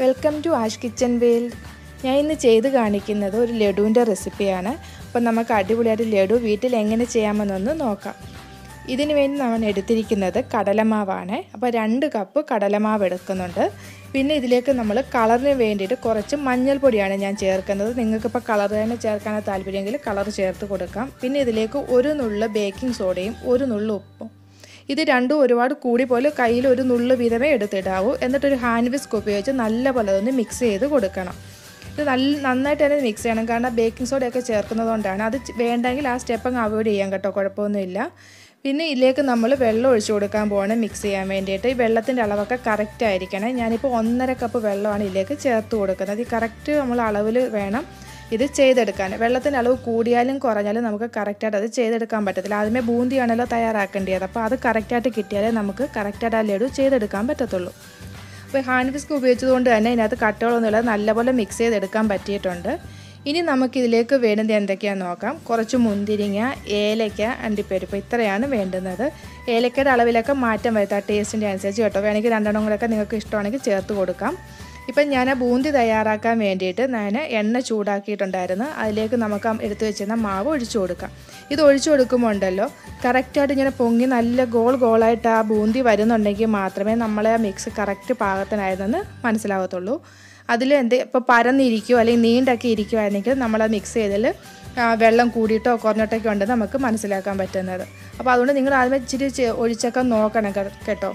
welcome to Ash kitchen world ഞാൻ ഇന്ന് ചെയ്ത് കാണിക്കുന്നത് ഒരു ലഡുവിൻ്റെ റെസിപ്പിയാണ് അപ്പം നമുക്ക് അടിപൊളിയായിട്ട് ലഡു വീട്ടിൽ എങ്ങനെ ചെയ്യാമെന്നൊന്ന് നോക്കാം ഇതിന് വേണ്ടി നമ്മൾ എടുത്തിരിക്കുന്നത് കടലമാവാണ് അപ്പോൾ രണ്ട് കപ്പ് കടലമാവ് എടുക്കുന്നുണ്ട് പിന്നെ ഇതിലേക്ക് നമ്മൾ കളറിന് വേണ്ടിയിട്ട് കുറച്ച് മഞ്ഞൾപ്പൊടിയാണ് ഞാൻ ചേർക്കുന്നത് നിങ്ങൾക്കിപ്പോൾ കളർ തന്നെ ചേർക്കാനാണ് താല്പര്യമെങ്കിൽ കളർ ചേർത്ത് കൊടുക്കാം പിന്നെ ഇതിലേക്ക് ഒരു നുള്ള ബേക്കിംഗ് സോഡയും ഒരു നുള്ള ഉപ്പും ഇത് രണ്ടും ഒരുപാട് കൂടി പോലെ കയ്യിൽ ഒരു നുള്ളു വീതമേ എടുത്തിടാവൂ എന്നിട്ടൊരു ഹാൻഡ് വിസ്ക് ഉപയോഗിച്ച് നല്ല പോലെ ഒന്ന് മിക്സ് ചെയ്ത് കൊടുക്കണം ഇത് നല്ല നന്നായിട്ട് തന്നെ മിക്സ് ചെയ്യണം കാരണം ബേക്കിംഗ് സോഡയൊക്കെ ചേർക്കുന്നത് കൊണ്ടാണ് അത് വേണ്ടെങ്കിൽ ആ സ്റ്റെപ്പ് അങ്ങ് അവോയ്ഡ് ചെയ്യാൻ കേട്ടോ കുഴപ്പമൊന്നുമില്ല പിന്നെ ഇതിലേക്ക് നമ്മൾ വെള്ളം ഒഴിച്ചു കൊടുക്കാൻ പോകണം മിക്സ് ചെയ്യാൻ വേണ്ടിയിട്ട് ഈ വെള്ളത്തിൻ്റെ അളവൊക്കെ കറക്റ്റ് ആയിരിക്കണം ഞാനിപ്പോൾ ഒന്നര കപ്പ് വെള്ളമാണ് ഇതിലേക്ക് ചേർത്ത് കൊടുക്കുന്നത് ഈ കറക്റ്റ് നമ്മൾ അളവിൽ വേണം ഇത് ചെയ്തെടുക്കാൻ വെള്ളത്തിൻ്റെ അളവ് കൂടിയാലും കുറഞ്ഞാലും നമുക്ക് കറക്റ്റായിട്ട് അത് ചെയ്തെടുക്കാൻ പറ്റത്തില്ല ആദ്യമേ ബൂന്തിയാണല്ലോ തയ്യാറാക്കേണ്ടത് അപ്പോൾ അത് കറക്റ്റായിട്ട് കിട്ടിയാലേ നമുക്ക് കറക്റ്റായിട്ട് ആ ലഡു ചെയ്തെടുക്കാൻ പറ്റത്തുള്ളൂ അപ്പോൾ ഹാൻഡ് വിസ്ക് ഉപയോഗിച്ചതുകൊണ്ട് തന്നെ ഇതിനകത്ത് കട്ടകളൊന്നുമില്ല നല്ലപോലെ മിക്സ് ചെയ്തെടുക്കാൻ പറ്റിയിട്ടുണ്ട് ഇനി നമുക്കിതിലേക്ക് വേണ്ടുന്നത് എന്തൊക്കെയാണെന്ന് നോക്കാം കുറച്ച് മുന്തിരിങ്ങ ഏലയ്ക്ക അണ്ടിപ്പരിപ്പ് ഇത്രയാണ് വേണ്ടുന്നത് ഏലക്കയുടെ അളവിലൊക്കെ മാറ്റം വരുത്താം ടേസ്റ്റിൻ്റെ അനുസരിച്ച് കേട്ടോ വേണമെങ്കിൽ രണ്ടെണ്ണം കൂടെയൊക്കെ നിങ്ങൾക്ക് ഇഷ്ടമാണെങ്കിൽ ചേർത്ത് കൊടുക്കാം ഇപ്പം ഞാൻ ആ ബൂന്തി തയ്യാറാക്കാൻ വേണ്ടിയിട്ട് ഞാൻ എണ്ണ ചൂടാക്കിയിട്ടുണ്ടായിരുന്നു അതിലേക്ക് നമുക്ക് എടുത്തു വെച്ചിരുന്ന മാവ് ഒഴിച്ചു കൊടുക്കാം ഇത് ഒഴിച്ചു കൊടുക്കുമ്പോൾ ഉണ്ടല്ലോ കറക്റ്റായിട്ട് ഇങ്ങനെ പൊങ്ങി നല്ല ഗോൾ ഗോളായിട്ട് ആ ബൂന്തി വരുന്നുണ്ടെങ്കിൽ മാത്രമേ നമ്മളെ ആ മിക്സ് കറക്റ്റ് പാകത്തിനായിരുന്നെന്ന് മനസ്സിലാകത്തുള്ളൂ അതിൽ എന്ത് ഇപ്പോൾ പരന്നിരിക്കുകയോ അല്ലെങ്കിൽ നീണ്ടൊക്കെ ഇരിക്കുവായിരുന്നെങ്കിൽ നമ്മൾ മിക്സ് ചെയ്തതിൽ വെള്ളം കൂടിയിട്ടോ കുറഞ്ഞിട്ടൊക്കെ ഉണ്ടെന്ന് നമുക്ക് മനസ്സിലാക്കാൻ പറ്റുന്നത് അപ്പോൾ അതുകൊണ്ട് നിങ്ങൾ ആദ്യമേ ഇച്ചിരി ഒഴിച്ചൊക്കെ നോക്കണം കേട്ടോ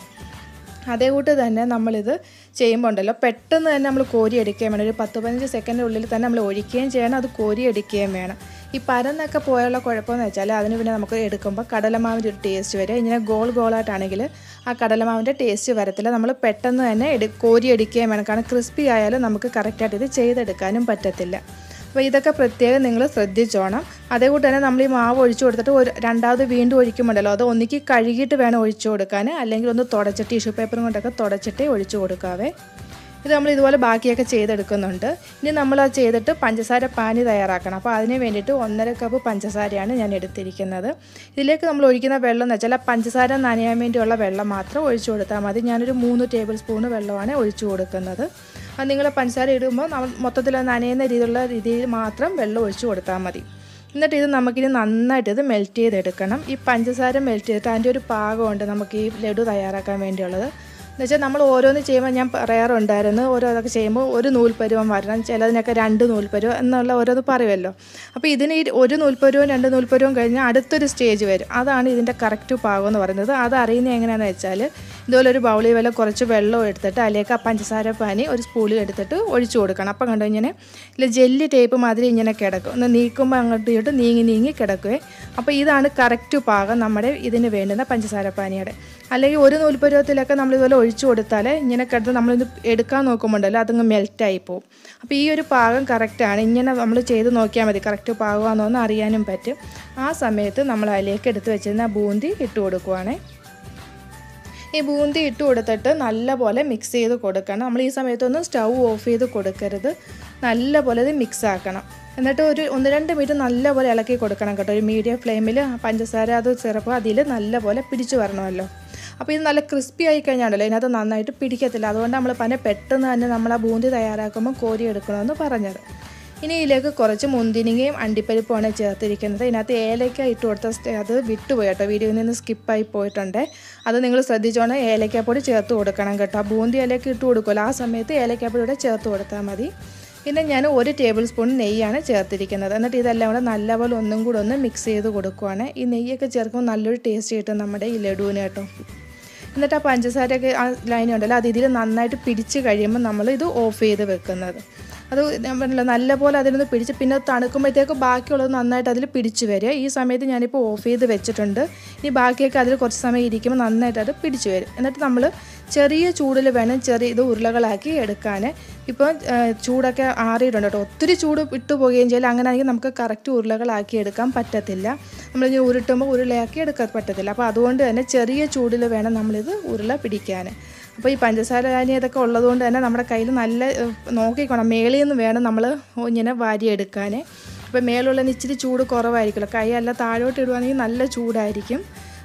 അതേ കൂട്ട് തന്നെ നമ്മളിത് ചെയ്യുമ്പോൾ ഉണ്ടല്ലോ പെട്ടെന്ന് തന്നെ നമ്മൾ കോരി എടുക്കുകയും വേണം ഒരു പത്ത് പതിനഞ്ച് സെക്കൻഡിനുള്ളിൽ തന്നെ നമ്മൾ ഒഴിക്കുകയും ചെയ്യണം അത് കോരി എടുക്കുകയും വേണം ഈ പരന്നൊക്കെ പോയുള്ള കുഴപ്പമെന്ന് വെച്ചാൽ അതിന് പിന്നെ നമുക്ക് എടുക്കുമ്പോൾ കടലമാവിൻ്റെ ഒരു ടേസ്റ്റ് വരും ഇങ്ങനെ ഗോൾ ഗോളായിട്ടാണെങ്കിൽ ആ കടലമാവിൻ്റെ ടേസ്റ്റ് വരത്തില്ല നമ്മൾ പെട്ടെന്ന് തന്നെ എടു കോരി എടുക്കുകയും വേണം കാരണം ക്രിസ്പി ആയാലും നമുക്ക് കറക്റ്റായിട്ട് ഇത് ചെയ്തെടുക്കാനും പറ്റത്തില്ല അപ്പോൾ ഇതൊക്കെ പ്രത്യേകം നിങ്ങൾ ശ്രദ്ധിച്ചോണം അതേകൂട്ട് തന്നെ നമ്മൾ ഈ മാവ് ഒഴിച്ചു കൊടുത്തിട്ട് ഒരു രണ്ടാമത് വീണ്ടും ഒഴിക്കുമ്പോണ്ടല്ലോ അത് ഒന്നിക്ക് കഴുകിയിട്ട് വേണം ഒഴിച്ചു കൊടുക്കാൻ അല്ലെങ്കിൽ ഒന്ന് തുടച്ചിട്ട് ടിഷ്യൂ പേപ്പറും കൊണ്ടൊക്കെ തുടച്ചിട്ടേ ഒഴിച്ചു കൊടുക്കാവേ ഇത് നമ്മൾ ഇതുപോലെ ബാക്കിയൊക്കെ ചെയ്തെടുക്കുന്നുണ്ട് ഇനി നമ്മൾ അത് ചെയ്തിട്ട് പഞ്ചസാര പാനി തയ്യാറാക്കണം അപ്പോൾ അതിന് വേണ്ടിയിട്ട് ഒന്നര കപ്പ് പഞ്ചസാരയാണ് ഞാൻ എടുത്തിരിക്കുന്നത് ഇതിലേക്ക് നമ്മൾ ഒഴിക്കുന്ന വെള്ളം എന്ന് വെച്ചാൽ ആ പഞ്ചസാര നനയാൻ വേണ്ടിയുള്ള വെള്ളം മാത്രം ഒഴിച്ചു കൊടുത്താൽ മതി ഞാനൊരു മൂന്ന് ടേബിൾ സ്പൂണ് വെള്ളമാണ് ഒഴിച്ചു കൊടുക്കുന്നത് അത് നിങ്ങൾ പഞ്ചസാര ഇടുമ്പോൾ നമ്മൾ മൊത്തത്തിൽ നനയുന്ന രീതിയിലുള്ള രീതിയിൽ മാത്രം വെള്ളം ഒഴിച്ചു കൊടുത്താൽ മതി എന്നിട്ട് ഇത് നമുക്കിനി നന്നായിട്ട് ഇത് മെൽറ്റ് ചെയ്തെടുക്കണം ഈ പഞ്ചസാര മെൽറ്റ് ചെയ്തിട്ട് അതിൻ്റെ ഒരു പാകമുണ്ട് നമുക്ക് ഈ ലഡു തയ്യാറാക്കാൻ വേണ്ടിയുള്ളത് എന്നുവെച്ചാൽ നമ്മൾ ഓരോന്ന് ചെയ്യുമ്പോൾ ഞാൻ പറയാറുണ്ടായിരുന്നു ഓരോന്നൊക്കെ ചെയ്യുമ്പോൾ ഒരു നൂൽപ്പരുവം വരണം ചിലതിനൊക്കെ രണ്ട് നൂൽപ്പരുവം എന്നുള്ള ഓരോന്ന് പറയുമല്ലോ അപ്പോൾ ഇതിന് ഈ ഒരു നൂൽപ്പരുവം രണ്ട് നൂൽപ്പരുവം കഴിഞ്ഞാൽ അടുത്തൊരു സ്റ്റേജ് വരും അതാണ് ഇതിൻ്റെ കറക്റ്റ് പാകം എന്ന് പറയുന്നത് അത് അറിയുന്നത് എങ്ങനെയാണെന്ന് വെച്ചാൽ ഇതുപോലെ ഒരു ബൗളിൽ വല്ല കുറച്ച് വെള്ളം എടുത്തിട്ട് അതിലേക്ക് ആ പഞ്ചസാര പാനി ഒരു സ്പൂണിൽ എടുത്തിട്ട് ഒഴിച്ചു കൊടുക്കണം അപ്പം കണ്ടു ഇങ്ങനെ ഇല്ല ജെല്ലി ടേപ്പ് മാതിരി ഇങ്ങനെ കിടക്കും ഒന്ന് നീക്കുമ്പോൾ അങ്ങോട്ട് ഇട്ട് നീങ്ങി നീങ്ങി കിടക്കുവേ അപ്പോൾ ഇതാണ് കറക്റ്റ് പാകം നമ്മുടെ ഇതിന് വേണ്ടുന്ന പഞ്ചസാര പാനിയുടെ അല്ലെങ്കിൽ ഒരു നൂൽപ്പരുവത്തിലൊക്കെ നമ്മൾ ഇതുപോലെ ഒഴിച്ചു കൊടുത്താൽ ഇങ്ങനെ കിടന്ന് നമ്മളിത് എടുക്കാൻ നോക്കുമ്പോണ്ടല്ലോ അതങ്ങ് മെൽറ്റായി പോകും അപ്പോൾ ഈ ഒരു പാകം കറക്റ്റാണ് ഇങ്ങനെ നമ്മൾ ചെയ്ത് നോക്കിയാൽ മതി കറക്റ്റ് പാകമാണോ എന്ന് അറിയാനും പറ്റും ആ സമയത്ത് നമ്മൾ അതിലേക്ക് എടുത്ത് വെച്ചിരുന്ന ബൂന്തി ഇട്ട് കൊടുക്കുവാണേ ഈ ബൂന്തി ഇട്ട് കൊടുത്തിട്ട് നല്ലപോലെ മിക്സ് ചെയ്ത് കൊടുക്കണം നമ്മൾ ഈ സമയത്തൊന്നും സ്റ്റൗ ഓഫ് ചെയ്ത് കൊടുക്കരുത് നല്ലപോലെ ഇത് മിക്സ് ആക്കണം എന്നിട്ട് ഒരു ഒന്ന് രണ്ട് മിനിറ്റ് നല്ലപോലെ ഇളക്കി കൊടുക്കണം കേട്ടോ ഒരു മീഡിയം ഫ്ലെയിമിൽ പഞ്ചസാര അത് സിറപ്പ് അതിൽ നല്ലപോലെ പിടിച്ചു വരണമല്ലോ അപ്പോൾ ഇത് നല്ല ക്രിസ്പി ആയി കഴിഞ്ഞാണല്ലോ ഇതിനകത്ത് നന്നായിട്ട് പിടിക്കത്തില്ല അതുകൊണ്ട് നമ്മൾ പന പെട്ടെന്ന് തന്നെ നമ്മൾ ആ ബൂന്തി തയ്യാറാക്കുമ്പോൾ കോരി എടുക്കണമെന്ന് പറഞ്ഞത് ഇനി ഇതിലേക്ക് കുറച്ച് മുന്തിരിങ്ങയും അണ്ടിപ്പരിപ്പുമാണ് ചേർത്തിരിക്കുന്നത് ഇതിനകത്ത് ഏലക്ക ഇട്ട് കൊടുത്ത അത് വിട്ടുപോയി കേട്ടോ വീഡിയോയിൽ നിന്ന് സ്കിപ്പായി പോയിട്ടുണ്ട് അത് നിങ്ങൾ ശ്രദ്ധിച്ചോണം ഏലക്കാപ്പൊടി ചേർത്ത് കൊടുക്കണം കേട്ടോ ബൂന്തി ഏലക്ക ഇട്ട് കൊടുക്കുമല്ലോ ആ സമയത്ത് ഏലക്കാപ്പൊടിയുടെ ചേർത്ത് കൊടുത്താൽ മതി പിന്നെ ഞാൻ ഒരു ടേബിൾ സ്പൂൺ നെയ്യാണ് ചേർത്തിരിക്കുന്നത് എന്നിട്ട് ഇതെല്ലാം കൂടെ നല്ലപോലെ ഒന്നും കൂടെ ഒന്ന് മിക്സ് ചെയ്ത് കൊടുക്കുവാണ് ഈ നെയ്യൊക്കെ ചേർക്കുമ്പോൾ നല്ലൊരു ടേസ്റ്റ് കിട്ടും നമ്മുടെ ഈ ലഡുവിന് കേട്ടോ എന്നിട്ട് ആ പഞ്ചസാരയൊക്കെ ആ ലൈൻ ഉണ്ടല്ലോ അത് ഇതിൽ നന്നായിട്ട് പിടിച്ച് കഴിയുമ്പോൾ നമ്മൾ ഇത് ഓഫ് ചെയ്ത് വെക്കുന്നത് അത് ഞാൻ പറഞ്ഞില്ല നല്ലപോലെ അതിലൊന്ന് പിടിച്ച് പിന്നെ തണുക്കുമ്പോഴത്തേക്ക് ബാക്കിയുള്ളത് നന്നായിട്ട് അതിൽ പിടിച്ച് വരിക ഈ സമയത്ത് ഞാനിപ്പോൾ ഓഫ് ചെയ്ത് വെച്ചിട്ടുണ്ട് ഇനി ബാക്കിയൊക്കെ അതിൽ കുറച്ച് സമയം ഇരിക്കുമ്പോൾ നന്നായിട്ട് അത് പിടിച്ച് വരും എന്നിട്ട് നമ്മൾ ചെറിയ ചൂടിൽ വേണം ചെറിയ ഇത് ഉരുളകളാക്കി എടുക്കാൻ ഇപ്പോൾ ചൂടൊക്കെ ആറിയിട്ടുണ്ട് കേട്ടോ ഒത്തിരി ചൂട് വിട്ടു പോവുകയും ചെയ്യില്ല അങ്ങനെ ആണെങ്കിൽ നമുക്ക് കറക്റ്റ് ഉരുളകളാക്കി എടുക്കാൻ പറ്റത്തില്ല നമ്മളിങ്ങനെ ഉരുട്ടുമ്പോൾ ഉരുളയാക്കി എടുക്കാൻ പറ്റത്തില്ല അപ്പോൾ അതുകൊണ്ട് തന്നെ ചെറിയ ചൂടിൽ വേണം നമ്മളിത് ഉരുള പിടിക്കാൻ അപ്പോൾ ഈ പഞ്ചസാര ധാന്യം ഇതൊക്കെ ഉള്ളതുകൊണ്ട് തന്നെ നമ്മുടെ കയ്യിൽ നല്ല നോക്കിക്കോണം മേളിൽ നിന്ന് വേണം നമ്മൾ ഇങ്ങനെ വാരിയെടുക്കാൻ അപ്പോൾ മേലുള്ള ഇച്ചിരി ചൂട് കുറവായിരിക്കുമല്ലോ കൈ അല്ല താഴോട്ട് ഇടുവാണെങ്കിൽ നല്ല ചൂടായിരിക്കും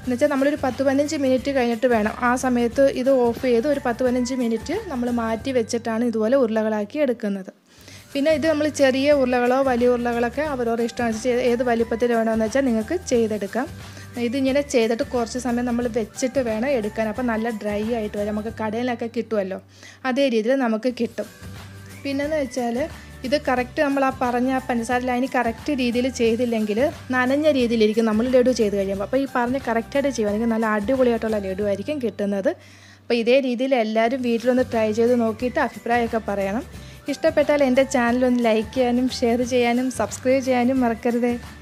എന്നുവെച്ചാൽ നമ്മളൊരു പത്ത് പതിനഞ്ച് മിനിറ്റ് കഴിഞ്ഞിട്ട് വേണം ആ സമയത്ത് ഇത് ഓഫ് ചെയ്ത് ഒരു പത്ത് പതിനഞ്ച് മിനിറ്റ് നമ്മൾ മാറ്റി വെച്ചിട്ടാണ് ഇതുപോലെ ഉരുളകളാക്കി എടുക്കുന്നത് പിന്നെ ഇത് നമ്മൾ ചെറിയ ഉരുളകളോ വലിയ ഉരുളകളൊക്കെ അവരവരുടെ ഇഷ്ടമനുസരിച്ച് ഏത് വലിപ്പത്തിൽ വേണമെന്ന് വെച്ചാൽ നിങ്ങൾക്ക് ചെയ്തെടുക്കാം ഇതിങ്ങനെ ചെയ്തിട്ട് കുറച്ച് സമയം നമ്മൾ വെച്ചിട്ട് വേണം എടുക്കാൻ അപ്പോൾ നല്ല ഡ്രൈ ആയിട്ട് വരും നമുക്ക് കടയിലൊക്കെ കിട്ടുമല്ലോ അതേ രീതിയിൽ നമുക്ക് കിട്ടും പിന്നെന്ന് വെച്ചാൽ ഇത് കറക്റ്റ് നമ്മൾ ആ പറഞ്ഞ ആ പഞ്ചസാര ലൈന് കറക്റ്റ് രീതിയിൽ ചെയ്തില്ലെങ്കിൽ നനഞ്ഞ രീതിയിലിരിക്കും നമ്മൾ ലഡു ചെയ്ത് കഴിയുമ്പോൾ അപ്പോൾ ഈ പറഞ്ഞ കറക്റ്റായിട്ട് ചെയ്യുവാണെങ്കിൽ നല്ല അടിപൊളിയായിട്ടുള്ള ലഡു ആയിരിക്കും കിട്ടുന്നത് അപ്പോൾ ഇതേ രീതിയിൽ എല്ലാവരും വീട്ടിലൊന്ന് ട്രൈ ചെയ്ത് നോക്കിയിട്ട് അഭിപ്രായമൊക്കെ പറയണം ഇഷ്ടപ്പെട്ടാൽ എൻ്റെ ചാനൽ ഒന്ന് ലൈക്ക് ചെയ്യാനും ഷെയർ ചെയ്യാനും സബ്സ്ക്രൈബ് ചെയ്യാനും മറക്കരുതേ